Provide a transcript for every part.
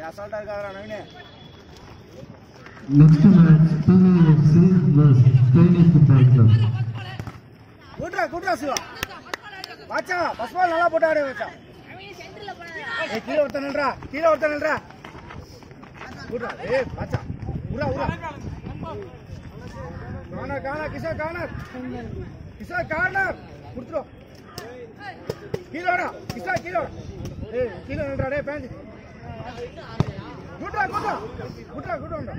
அசால்ட்டா இருக்காதா நவீனே Next match, PAFC vs Chinese Football Club. கூட்டுறா கூட்டுறா Siva வாச்சா பஸ் பால் நல்லா போட்டு ஆடு வச்சா ஏய் கீழே ஒருத்தன் நில்றா கீழே ஒருத்தன் நில்றா கூட்டுறா ஏய் வாச்சா உரா உரா காணா காணா கிஷா கார்னர் கிஷா கார்னர் கொடுத்துரும் கீழே வாடா கிஷா கீழே வாடா ஏய் கீழே நில்றா டேய் பேண்ட் கூட்டுறா கூட்டுறா கூட்டுறா கூட்டுறா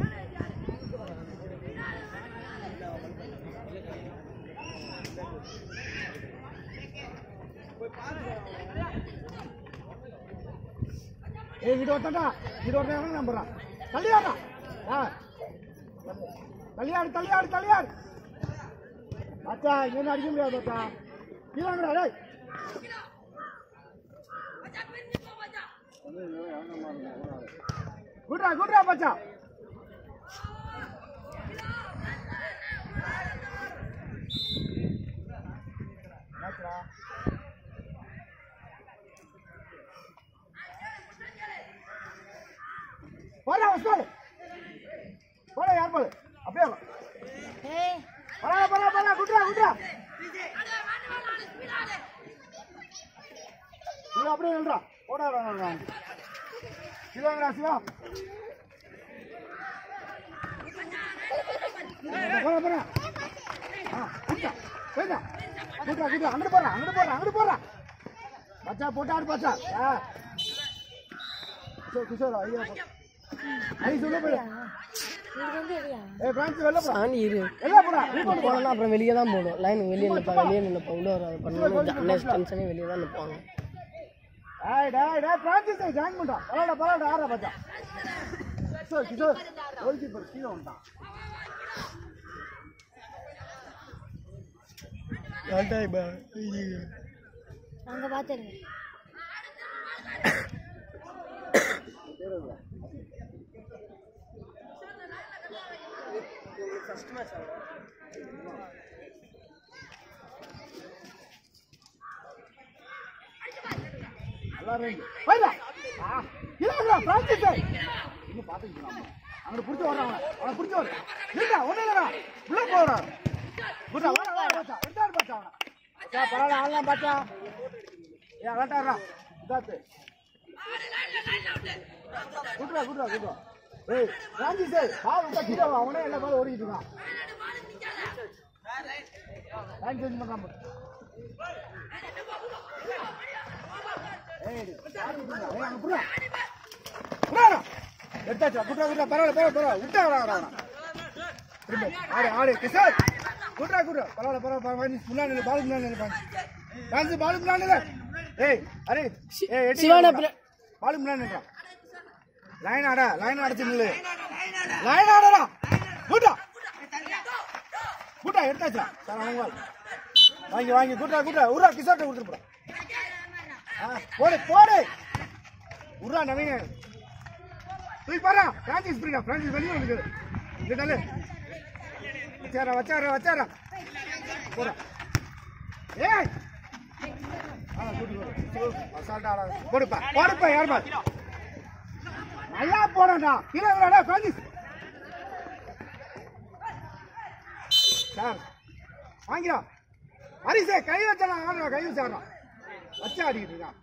ஏய் இங்கிட்ட ஒருத்தன்டா இங்கிட்ட ஒருத்தன் நம்புறான் தள்ளியாடா ஆ தள்ளியாடு தள்ளியாடு தள்ளியாடு மச்சா இங்க அடிக்க முடியாது மச்சா கீழாங்கடா டேய் குட்ரா குட்ரா மச்சா என்னாச்சுடா? போடா உஸ்மான் போடா யார் போடு அப்படியே வா. போடா போடா போடா குட்ரா குட்ரா நீ அப்படியே நில்றா போடா வேணா சிவாங்கடா சிவா போடா போடா ஆ குட்ரா போய்டா குட்ரா குட்ரா அங்கிட்டு போடா அங்கிட்டு போடா அங்கிட்டு போடா பச்சா போட்டு ஆடு பச்சா ஆ கிஷோர் கிஷோர் ஐயா போ. ஐ சொல்ல போய் ஏய் பிரான்ஸ் வெளில போடா சாணி இரு வெளில போடா நீ போடு போடா போனோம்னா அப்புறம் வெளியே தான் போடும் லைன் வெளியே நிற்பாங்க வெளியே நினைப்பாங்க உள்ள வர பண்ணணும் நெக்ஸ்ட் டென்ஷனே வெளியே தான் நிற்பாங்க ஏய் டேய் டேய் பிரான்சிஸ் ஜாயின் பண்ணா பரவாயில்ல பரவாயில்ல ஆறா பச்சா கிஷோர் கிஷோர் கோல் கீப்பர் கீழே வந்துட்டான் அங்க பாத்துருங்க எல்லாரும் போய்டா ஆ இல்லடா பிரான்சிஸ் இன்னும் பாத்துக்கலாம் அங்க புடிச்சு வர்றாங்க அவன புடிச்சு வர இல்லடா ஒண்ணு இல்லடா உள்ள போடா குடா வா வா பச்சா எடுத்தாரு பச்சா அவன பச்சா பரவாயில்ல ஆளலாம் பச்சா ஏ அலட்டாரா இதாத்து குட்ரா குட்ரா குட்ரா ஏய் பிரான்சிஸ் பால் விட்டா கீழே வா அவனே எல்லா பாலும் ஓடிட்டு இருக்கான் டைம் சேஞ்ச் பண்றான் பாரு. ஏய் ஏய் அங்க புறா புறா எடுத்தாச்சா குட்ரா குட்ரா பரவாயில்ல பரவாயில்ல பரவாயில்ல விட்டா வரா வரா திரும்ப ஆடு ஆடு கிஷோர் குட்ரா குட்ரா பரவாயில்ல பரவாயில்ல பரவாயில்ல முன்னாடி நில்லு பால் முன்னாடி நில்லு டான்ஸ் பால் முன்னாடி நில்லு ஏய் அரே ஏய் எட்டி சிவானா வாடா. பால் முன்னாடி நில்றா லைன் ஆடா லைன் அடிச்சு நில்லு லைன் ஆடடா குட்ரா குட்ரா எடுத்தாச்சா சார் அவங்க வாங்கி வாங்கி குட்ரா குட்ரா உருவா கிஷோர்ட்ட கொடுத்துட்டு போடா ஆ, போடு போடு உருவா நவீன தூக்கி பாரா பிரான்சிஸ் பிரியா பிரான்சிஸ் வெளியே வந்து இங்க தள்ளு வச்சாரா வச்சாரா வச்சாரா போடா ஏய் ஆ கூட்டி போடு அசால்ட்டா ஆடாத போடுப்பா போடுப்பா யாருப்பா நல்லா போடா கீழே விளையாடா பிரான்சிஸ் சார் வாங்கிடா ஹரிசே கை வச்சா ஆடுறா கை வச்சு ஆடுறான் வச்சு ஆடிக்கிட்டு இருக்கான்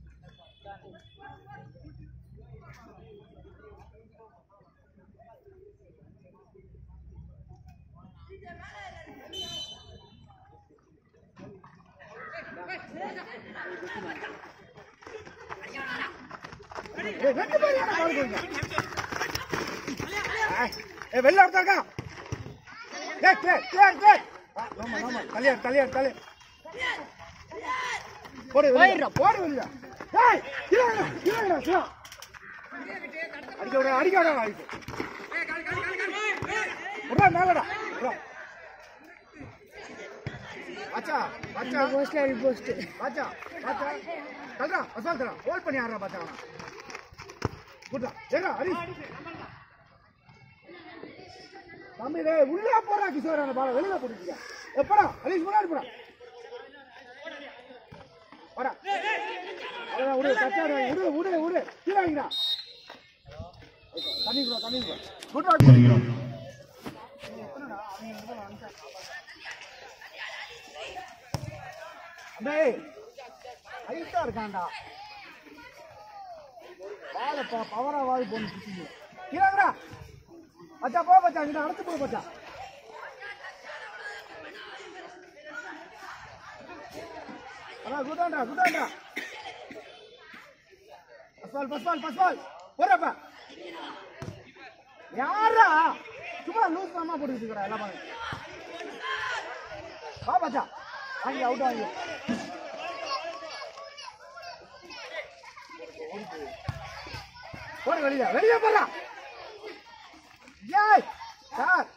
ஏய், ரெண்டு பேரும் ஏன்டா பால் போடுறீங்க? ஏய், ஏய், வெளில ஒருத்தன் இருக்கான். ஏய், clear, clear, clear. ஆ, ஆமா, ஆமா. தலையாடு, தலையாடு, தலையாடு. போடு வெளிய, போடு வெளிய. ஏய், கீழே விடுடா, கீழே விடுடா, சிவா. அடிக்க விட அடிக்க விட அடிக்க விட்றா மேலடா விட்றா. பாச்சா பாச்சா போஸ்ட்ல போஸ்ட் பாச்சா பாச்சா தல்றா அசால் தரா ஹோல்ட் பண்ணி ஆடுறா பாச்சா அவனை குட்ரா ஏறா ஹரி தம்பி டேய் உள்ளே போறா கிஷோர் அந்த பால வெளியில போட்டுருக்கீங்க எப்படா ஹரிஷ் முன்னாடி போடா வாடா அவ்வளவுதான் விடு கச்சாடு விடு விடு விடு கீழே வாங்கிடா தண்ணி கூட தண்ணி கூட குட் ராக் வருகிறோம் அடே ஹைட்டா இருக்கான்டா வாழ பவரா வாழ போன்னு சுத்திங்க கீழாங்கடா பச்சா போ பச்சா இங்க அடுத்து போ பச்சா அடா குட்டாண்டா குட்டாண்டா பஸ்வால் பஸ்வால் பஸ்வால் போறப்பா யாரா சும்மா லூஸ் தாமா போட்டுக்கிட்டு இருக்கிறா எல்லாம் பாருங்க வா பச்சா வாங்கி அவுட் வாங்கி போட வெளியில வெளியில போடா ஏய் சார்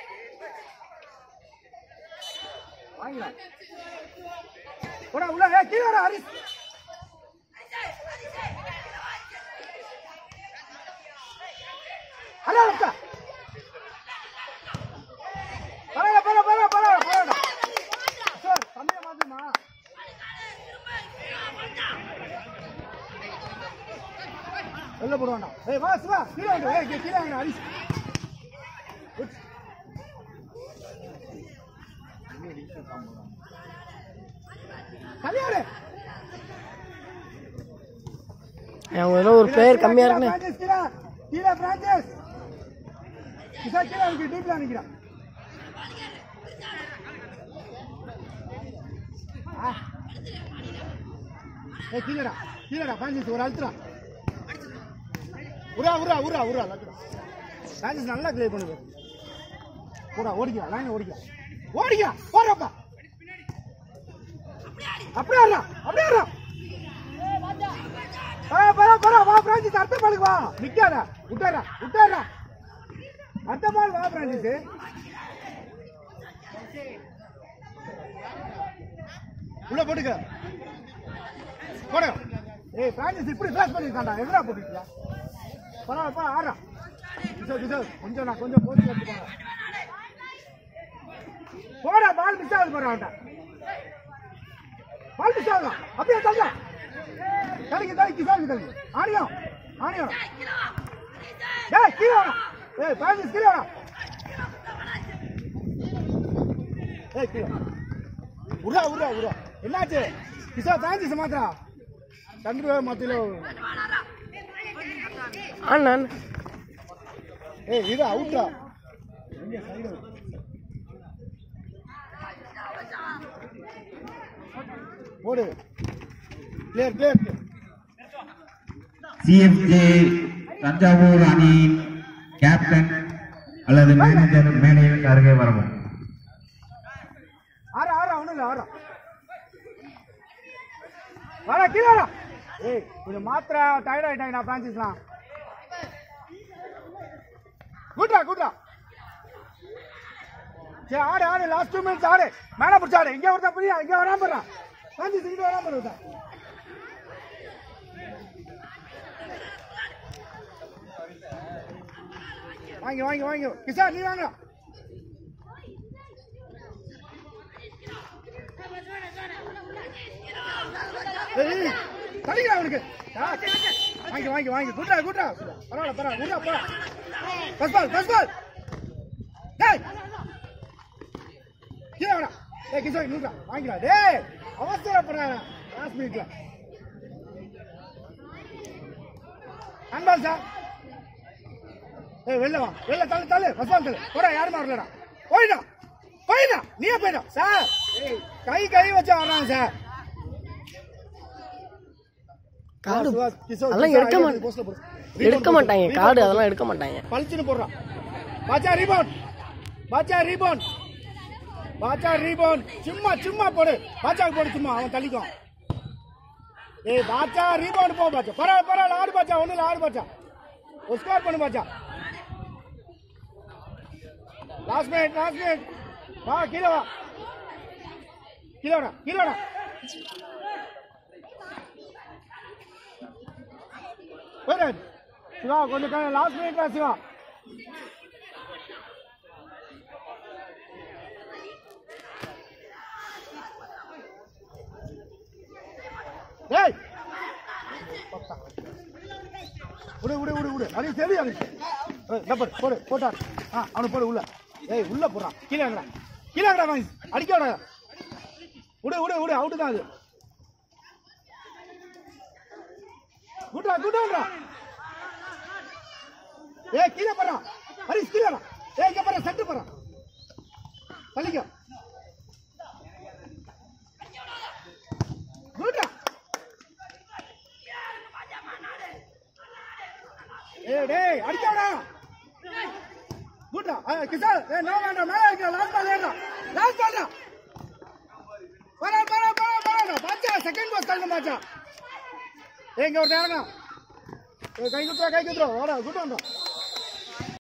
வாங்கலாம் போடா உள்ள ஏய் கீழே வாடா, ஹரிஸ் ஹலோ அக்கா பரவாயில்ல பரவாயில்ல பரவாயில்ல பரவாயில்ல சார் தம்பியை மாத்துமா வெளில போடுவாண்டா ஏய் வா சிவா கீழே வந்து ஏய் கீழே வாங்க ஹரிஸ் உட். கல்யாணம் அவங்க ஏதோ ஒரு பிளேயர் கம்மியா இருக்குன்னு பிரான்சஸ் கீழே கீழே பிரான்சஸ் கிசா கீழே இருக்கு டீப்ல நிக்கிறான் ஆ. ஏய் கீழடா கீழடா பிரான்சஸ் ஒரு அழுத்துறா உரா உரா உரா உரா லக்குடா பிரான்சஸ் நல்லா கிளியர் பண்ணுது போடா ஓடிக்கலாம் லைன் ஓடிக்கலாம் ஓடிக்கலாம் போடுறப்பா அப்படியே ஆடுறா அப்படியே ஆடுறா ஆ, பரா பரா வா பிரான்சிஸ் அடுத்த பாலுக்கு வா நிக்காத விட்டாரா விட்டாரா அடுத்த பால் வா பிரான்சிஸ் உள்ள போட்டுக்க போட ஏய் பிரான்சிஸ் இப்படி ஃபிளாஷ் பண்ணிருக்காண்டா எதிரா போட்டுக்கியா பரவாயில்ல பா ஆடுறா கிஷோர் கிஷோர் கொஞ்சம் நான் கொஞ்சம் போட்டு எடுத்துக்கோங்க போடா பால் மிஸ் ஆகுது போறா அவன்கிட்ட பால் மிஸ் ஆகுதா அப்படியே தள்ளா கலைக்கு கலைக்கு கலைக்கு கலைக்கு ஆணியம் ஆணியம் டேய் கீழே வாடா ஏய் பிரான்சிஸ் கீழே வாடா ஏய் கீழே உருடா உருடா உருடா என்னாச்சு கிஷா பிரான்சிஸ் மாத்திரா தந்துருவே மாத்தில ஆனா ஏய் இது அவுட்டா போடு கிளியர் கிளியர் சிஎஃப்ஜே தஞ்சாவூர் அணியின் கேப்டன் அல்லது மேனேஜர் மேடையில் அருகே வரவும் ஆறா ஆறா ஒண்ணும் இல்ல ஆறா வாடா கீழே வாடா ஏய் கொஞ்சம் மாத்திரா டயர்ட் ஆயிட்டாங்க நான் பிரான்சிஸ்லாம் குட்ரா குட்ரா சரி ஆடு ஆடு லாஸ்ட் டூ மினிட்ஸ் ஆடு மேல பிடிச்ச ஆடு இங்க ஒருத்தன் புரியா இங்க வராம போறான் பிரான்சிஸ் இங்க வராம போறா வாங்க வாங்க வாங்க கிஷார் நீ வாங்க ஏய், தடிக்கிறா அவனுக்கு ஆ, வாங்கி வாங்கி வாங்கி குட்ரா குட்ரா பரவாயில்ல பரவாயில்ல குட்ரா போடா பஸ் பால் பஸ் பால் டேய் கீழே வேணா டேய் கிஷோர் நூற்றா வாங்கிடா டேய் அவசரப்படுறாங்க லாஸ்ட் மினிட்ல அன்பால் சார் ஏய் வெளில வா வெளில தள்ளு தள்ளு பஸ் பால் தள்ளு போடா யாருமே வரலடா போயிடா போயிடா நீயே போயிடா சார் ஏய், கை கை வச்சு ஆடுறாங்க சார் காடு கிஷோர், அதெல்லாம் கிஷோர், எடுக்க ஐடியா மாட்டாங்க போஸ்ட்ல போடு. எடுக்க மாட்டாங்க காடு அதெல்லாம் எடுக்க மாட்டாங்க பளிச்சுன்னு போடுறான் பாச்சா ரீபவுண்ட் பாச்சா ரீபவுண்ட் பாச்சா ரீபவுண்ட் சும்மா சும்மா போடு பாச்சாக்கு போடு சும்மா அவன் தள்ளிக்கும் ஏய் பாச்சா ரீபவுண்ட் போ பாச்சா பரவாயில்ல பரவாயில்ல ஆடு பாச்சா ஒண்ணு இல்ல ஆடு பாச்சா ஒரு ஸ்கோர் பண்ணு பாச்சா லாஸ்ட் மினிட் லாஸ்ட் மினிட் வா கீழே வா கீழே வாடா கீழே வாடா போயிடாது சிவா கொஞ்சம் லாஸ்ட் மினிட்ல சிவா ஏய் விடு விடு விடு விடு அது சரி அது ஏய், இதோ போடு போடு போட்டா ஆ அவனை போடு உள்ள ஏய் உள்ள போடுறான் கீழே இறங்குடா கீழே இறங்குடா வாங்கி அடிக்க விடாத விடு விடு விடு அவுட்டு தான் அது குட்டா குட்டா ஏய் கீழே போறான் ஹரிஸ் கீழே வா. ஏய் இங்க போறான் செட்டு போறான் தள்ளிக்கோ குட்டா ஏய் டேய் அடிக்காடா குட்டா கிசான் ஏய் நான் வேண்டாம் மேல இருக்க லாஸ்ட் பால் ஏறா லாஸ்ட் பால் பரா பரா பரா பரா பாச்சா செகண்ட் பால் தள்ளு பாச்சா ஏய் இங்க ஒரு நேரம் ஏய் கை குத்துறா கை குத்துறா வாடா குட்டு வந்தோம்